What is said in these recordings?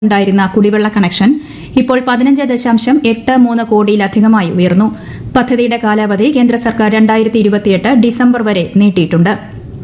ഉണ്ടായിരുന്ന കുടിവെള്ള കണക്ഷൻ ഇപ്പോൾ പതിനഞ്ച് ദശാംശം എട്ട് മൂന്ന് കോടിയിലധികമായി ഉയർന്നു പദ്ധതിയുടെ കാലാവധി കേന്ദ്ര സർക്കാർ രണ്ടായിരത്തി ഇരുപത്തിയെട്ട് ഡിസംബർ വരെ നീട്ടിയിട്ടുണ്ട്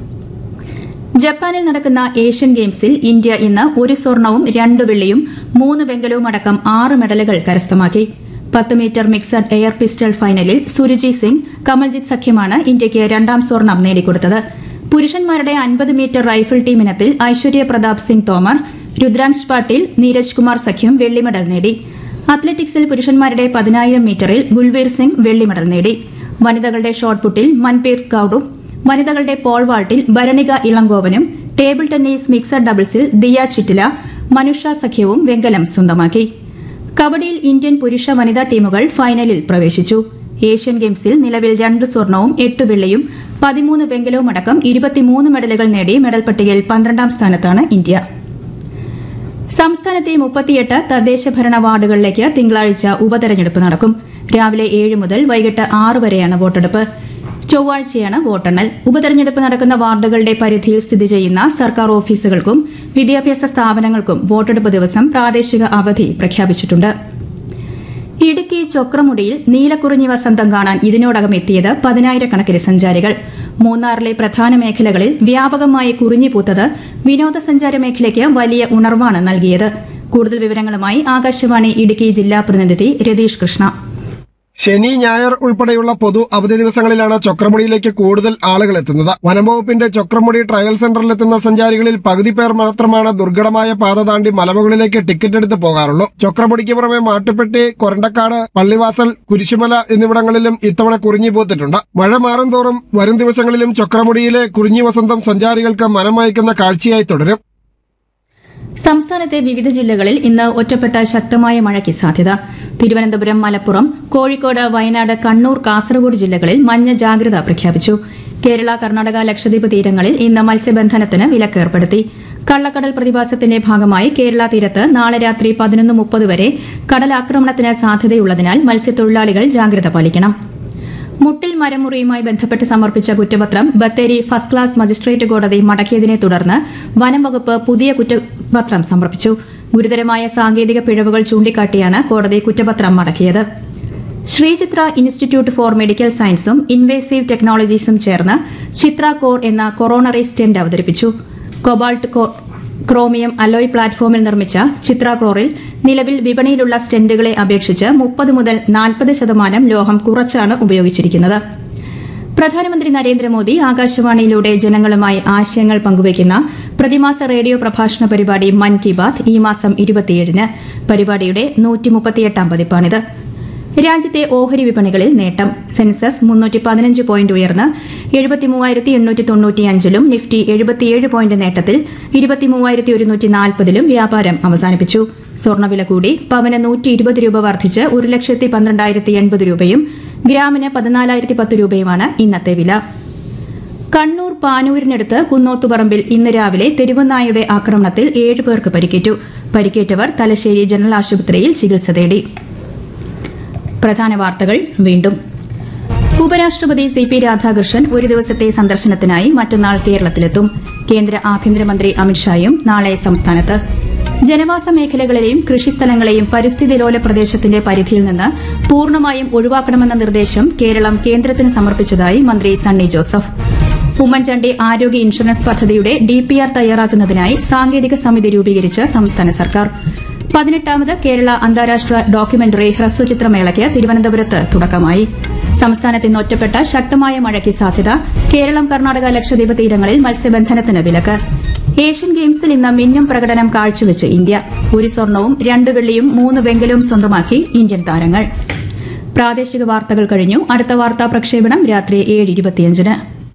ജപ്പാനിൽ നടക്കുന്ന ഏഷ്യൻ ഗെയിംസിൽ ഇന്ത്യ ഇന്ന് ഒരു സ്വർണവും രണ്ട് വെള്ളിയും മൂന്ന് വെങ്കലവും അടക്കം ആറ് മെഡലുകൾ കരസ്ഥമാക്കി പത്ത് മീറ്റർ മിക്സഡ് എയർ പിസ്റ്റൾ ഫൈനലിൽ സുരുജി സിംഗ് കമൽജിത്ത് സഖ്യമാണ് ഇന്ത്യയ്ക്ക് രണ്ടാം സ്വർണം നേടിക്കൊടുത്തത് പുരുഷന്മാരുടെ അൻപത് മീറ്റർ റൈഫിൾ ടീം ഇനത്തിൽ ഐശ്വര്യ പ്രതാപ് സിംഗ് തോമർ രുദ്രാംശ് പാട്ടീൽ നീരജ് കുമാർ സഖ്യം വെള്ളി മെഡൽ നേടി അത്ലറ്റിക്സിൽ പുരുഷന്മാരുടെ പതിനായിരം മീറ്ററിൽ ഗുൽവീർ സിംഗ് വെള്ളി മെഡൽ നേടി വനിതകളുടെ ഷോട്ട്പുട്ടിൽ മൻപീർ കൌറും വനിതകളുടെ പോൾ വാൾട്ടിൽ ഭരണിക ഇളങ്കോവനും ടേബിൾ ടെന്നീസ് മിക്സഡ് ഡബിൾസിൽ ദിയ ചിറ്റില മനുഷ സഖ്യവും വെങ്കലം സ്വന്തമാക്കി കബഡിയിൽ ഇന്ത്യൻ പുരുഷ വനിതാ ടീമുകൾ ഫൈനലിൽ പ്രവേശിച്ചു ഏഷ്യൻ ഗെയിംസിൽ നിലവിൽ രണ്ട് സ്വർണവും എട്ട് വെള്ളിയും പതിമൂന്ന് വെങ്കലവും അടക്കം ഇരുപത്തിമൂന്ന് മെഡലുകൾ നേടി മെഡൽ പട്ടികയിൽ പന്ത്രണ്ടാം സ്ഥാനത്താണ് ഇന്ത്യ സംസ്ഥാനത്തെ മുപ്പത്തിയെട്ട് തദ്ദേശഭരണ വാർഡുകളിലേക്ക് തിങ്കളാഴ്ച ഉപതെരഞ്ഞെടുപ്പ് നടക്കും രാവിലെ ഏഴ് മുതൽ വൈകിട്ട് ആറ് വരെയാണ് വോട്ടെടുപ്പ് ചൊവ്വാഴ്ചയാണ് വോട്ടെണ്ണൽ ഉപതെരഞ്ഞെടുപ്പ് നടക്കുന്ന വാർഡുകളുടെ പരിധിയിൽ സ്ഥിതി ചെയ്യുന്ന സർക്കാർ ഓഫീസുകൾക്കും വിദ്യാഭ്യാസ സ്ഥാപനങ്ങൾക്കും വോട്ടെടുപ്പ് ദിവസം പ്രാദേശിക അവധി പ്രഖ്യാപിച്ചിട്ടുണ്ട് ഇടുക്കി ചൊക്രമുടിയിൽ നീലക്കുറിഞ്ഞി വസന്തം കാണാൻ ഇതിനോടകം എത്തിയത് പതിനായിരക്കണക്കിന് സഞ്ചാരികൾ മൂന്നാറിലെ പ്രധാന മേഖലകളിൽ വ്യാപകമായി കുറിഞ്ഞി പൂത്തത് വിനോദസഞ്ചാര മേഖലയ്ക്ക് വലിയ ഉണർവാണ് നൽകിയത് കൂടുതൽ വിവരങ്ങളുമായി ആകാശവാണി ഇടുക്കി ജില്ലാ പ്രതിനിധി രതീഷ് കൃഷ്ണ ശനി ഞായർ ഉൾപ്പെടെയുള്ള പൊതു അവധി ദിവസങ്ങളിലാണ് ചക്രമുടിയിലേക്ക് കൂടുതൽ ആളുകൾ എത്തുന്നത് വനംവകുപ്പിന്റെ ചക്രമുടി ട്രയൽ സെന്ററിലെത്തുന്ന സഞ്ചാരികളിൽ പകുതി പേർ മാത്രമാണ് ദുർഘടമായ പാത താണ്ടി മലമുകളിലേക്ക് ടിക്കറ്റ് എടുത്ത് പോകാറുള്ളൂ ചക്രമുടിക്ക് പുറമെ മാട്ടുപ്പെട്ടി കൊരണ്ടക്കാട് പള്ളിവാസൽ കുരിശുമല എന്നിവിടങ്ങളിലും ഇത്തവണ കുറിഞ്ഞി പൂത്തിട്ടുണ്ട് മഴ മാറും തോറും വരും ദിവസങ്ങളിലും ചക്രമുടിയിലെ കുറിഞ്ഞി വസന്തം സഞ്ചാരികൾക്ക് മനമയക്കുന്ന കാഴ്ചയായി തുടരും സംസ്ഥാനത്തെ വിവിധ ജില്ലകളിൽ ഇന്ന് ഒറ്റപ്പെട്ട ശക്തമായ മഴയ്ക്ക് സാധ്യത തിരുവനന്തപുരം മലപ്പുറം കോഴിക്കോട് വയനാട് കണ്ണൂർ കാസർഗോഡ് ജില്ലകളിൽ മഞ്ഞ ജാഗ്രത പ്രഖ്യാപിച്ചു കേരള കർണാടക ലക്ഷദ്വീപ് തീരങ്ങളിൽ ഇന്ന് മത്സ്യബന്ധനത്തിന് വിലക്ക് ഏർപ്പെടുത്തി കള്ളക്കടൽ പ്രതിഭാസത്തിന്റെ ഭാഗമായി കേരള തീരത്ത് നാളെ രാത്രി പതിനൊന്ന് മുപ്പത് വരെ കടലാക്രമണത്തിന് സാധ്യതയുള്ളതിനാൽ മത്സ്യത്തൊഴിലാളികൾ ജാഗ്രത പാലിക്കണം മുട്ടിൽ മരമുറിയുമായി ബന്ധപ്പെട്ട് സമർപ്പിച്ച കുറ്റപത്രം ബത്തേരി ഫസ്റ്റ് ക്ലാസ് മജിസ്ട്രേറ്റ് കോടതി മടക്കിയതിനെ തുടർന്ന് വനം വകുപ്പ് പുതിയ കുറ്റപത്രം സമർപ്പിച്ചു ഗുരുതരമായ സാങ്കേതിക പിഴവുകൾ ചൂണ്ടിക്കാട്ടിയാണ് കോടതി കുറ്റപത്രം മടക്കിയത് ശ്രീചിത്ര ഇൻസ്റ്റിറ്റ്യൂട്ട് ഫോർ മെഡിക്കൽ സയൻസും ഇൻവേസീവ് ടെക്നോളജീസും ചേർന്ന് ചിത്ര കോർ എന്ന കൊറോണറി സ്റ്റെന്റ് അവതരിപ്പിച്ചു കൊബാൾട്ട് കോ- ക്രോമിയം അലോയ് പ്ലാറ്റ്ഫോമിൽ നിർമ്മിച്ച ചിത്ര ക്ലോറിൽ നിലവിൽ വിപണിയിലുള്ള സ്റ്റെന്റുകളെ അപേക്ഷിച്ച് മുപ്പത് മുതൽ നാൽപ്പത് ശതമാനം ലോഹം കുറച്ചാണ് ഉപയോഗിച്ചിരിക്കുന്നത് പ്രധാനമന്ത്രി നരേന്ദ്രമോദി ആകാശവാണിയിലൂടെ ജനങ്ങളുമായി ആശയങ്ങൾ പങ്കുവയ്ക്കുന്ന പ്രതിമാസ റേഡിയോ പ്രഭാഷണ പരിപാടി മൻ കി ബാത് ഈ മാസം ഇരുപത്തിയേഴിന് പരിപാടിയുടെ നൂറ്റിമുപ്പത്തിയെട്ടാം പതിപ്പാണിത് രാജ്യത്തെ ഓഹരി വിപണികളിൽ നേട്ടം സെൻസസ് മുന്നൂറ്റി പതിനഞ്ച് പോയിന്റ് ഉയർന്ന് എഴുപത്തിമൂവായിരത്തി എണ്ണൂറ്റി തൊണ്ണൂറ്റിയഞ്ചിലും നിഫ്റ്റി എഴുപത്തിയേഴ് പോയിന്റ് നേട്ടത്തിൽ ഇരുപത്തിമൂവായിരത്തി ഒരുന്നൂറ്റി നാൽപ്പതിലും വ്യാപാരം അവസാനിപ്പിച്ചു സ്വർണ്ണവില കൂടി പവന് നൂറ്റി ഇരുപത് രൂപ വർദ്ധിച്ച് ഒരു ലക്ഷത്തി പന്ത്രണ്ടായിരത്തി എൺപത് രൂപയും ഗ്രാമിന് പതിനാലായിരത്തി പത്ത് രൂപയുമാണ് ഇന്നത്തെ വില കണ്ണൂർ പാനൂരിനടുത്ത് കുന്നോത്തുപറമ്പിൽ ഇന്ന് രാവിലെ തെരുവുനായുടെ ആക്രമണത്തിൽ ഏഴ് പേർക്ക് പരിക്കേറ്റു പരിക്കേറ്റവർ തലശ്ശേരി ജനറൽ ആശുപത്രിയിൽ ചികിത്സ തേടി പ്രധാന വാർത്തകൾ വീണ്ടും ഉപരാഷ്ട്രപതി സി പി രാധാകൃഷ്ണൻ ഒരു ദിവസത്തെ സന്ദർശനത്തിനായി മറ്റന്നാൾ കേരളത്തിലെത്തും കേന്ദ്ര ആഭ്യന്തരമന്ത്രി അമിത്ഷായും നാളെ സംസ്ഥാനത്ത് ജനവാസ മേഖലകളെയും കൃഷിസ്ഥലങ്ങളെയും പരിസ്ഥിതി ലോല പ്രദേശത്തിന്റെ പരിധിയിൽ നിന്ന് പൂർണ്ണമായും ഒഴിവാക്കണമെന്ന നിർദ്ദേശം കേരളം കേന്ദ്രത്തിന് സമർപ്പിച്ചതായി മന്ത്രി സണ്ണി ജോസഫ് ഉമ്മൻചാണ്ടി ആരോഗ്യ ഇൻഷുറൻസ് പദ്ധതിയുടെ ഡിപിആർ തയ്യാറാക്കുന്നതിനായി സാങ്കേതിക സമിതി രൂപീകരിച്ച് സംസ്ഥാന സർക്കാർ പതിനെട്ടാമത് കേരള അന്താരാഷ്ട്ര ഡോക്യുമെന്ററി ഹ്രസ്വചിത്രമേളയ്ക്ക് തിരുവനന്തപുരത്ത് തുടക്കമായി സംസ്ഥാനത്ത് ഇന്ന് ഒറ്റപ്പെട്ട ശക്തമായ മഴയ്ക്ക് സാധ്യത കേരളം കർണാടക ലക്ഷദ്വീപ് തീരങ്ങളിൽ മത്സ്യബന്ധനത്തിന് വിലക്ക് ഏഷ്യൻ ഗെയിംസിൽ ഇന്ന് മിന്നും പ്രകടനം കാഴ്ചവെച്ച് ഇന്ത്യ ഒരു സ്വർണവും രണ്ട് വെള്ളിയും മൂന്ന് വെങ്കലവും സ്വന്തമാക്കി ഇന്ത്യൻ താരങ്ങൾ പ്രാദേശിക വാർത്തകൾ കഴിഞ്ഞു അടുത്ത വാർത്താ പ്രക്ഷേപണം രാത്രി ഏഴ് ഇരുപത്തിയഞ്ചിന്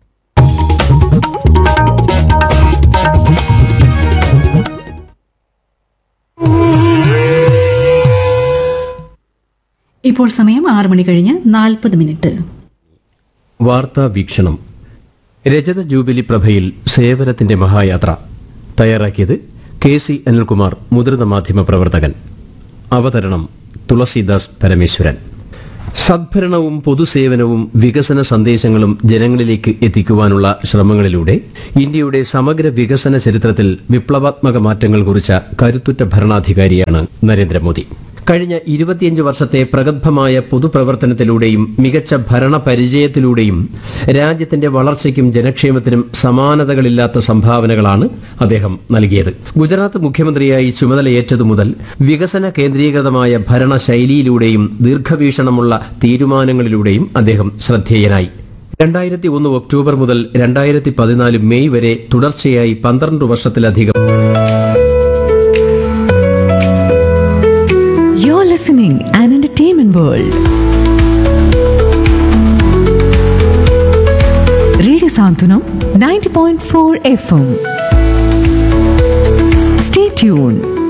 ഇപ്പോൾ സമയം ആറ് മണി കഴിഞ്ഞ് നാൽപ്പത് മിനിറ്റ് വാർത്താ വീക്ഷണം രജത ജൂബിലി പ്രഭയിൽ സേവനത്തിന്റെ മഹായാത്ര തയ്യാറാക്കിയത് കെ സി അനിൽകുമാർ മുതിർന്ന മാധ്യമ പ്രവർത്തകൻ അവതരണം തുളസീദാസ് പരമേശ്വരൻ സദ്ഭരണവും പൊതുസേവനവും വികസന സന്ദേശങ്ങളും ജനങ്ങളിലേക്ക് എത്തിക്കുവാനുള്ള ശ്രമങ്ങളിലൂടെ ഇന്ത്യയുടെ സമഗ്ര വികസന ചരിത്രത്തിൽ വിപ്ലവാത്മക മാറ്റങ്ങൾ കുറിച്ച കരുത്തുറ്റ ഭരണാധികാരിയാണ് നരേന്ദ്രമോദി കഴിഞ്ഞ ഇരുപത്തിയഞ്ച് വർഷത്തെ പ്രഗത്ഭമായ പൊതുപ്രവർത്തനത്തിലൂടെയും മികച്ച ഭരണ പരിചയത്തിലൂടെയും രാജ്യത്തിന്റെ വളർച്ചയ്ക്കും ജനക്ഷേമത്തിനും സമാനതകളില്ലാത്ത സംഭാവനകളാണ് അദ്ദേഹം നൽകിയത് ഗുജറാത്ത് മുഖ്യമന്ത്രിയായി ചുമതലയേറ്റതു മുതൽ വികസന കേന്ദ്രീകൃതമായ ഭരണശൈലിയിലൂടെയും ദീർഘവീക്ഷണമുള്ള തീരുമാനങ്ങളിലൂടെയും അദ്ദേഹം ശ്രദ്ധേയനായി രണ്ടായിരത്തി ഒന്ന് ഒക്ടോബർ മുതൽ രണ്ടായിരത്തി പതിനാല് മെയ് വരെ തുടർച്ചയായി പന്ത്രണ്ട് വർഷത്തിലധികം You're listening an entertainment world. Radio Santunam 90.4 FM. Stay tuned.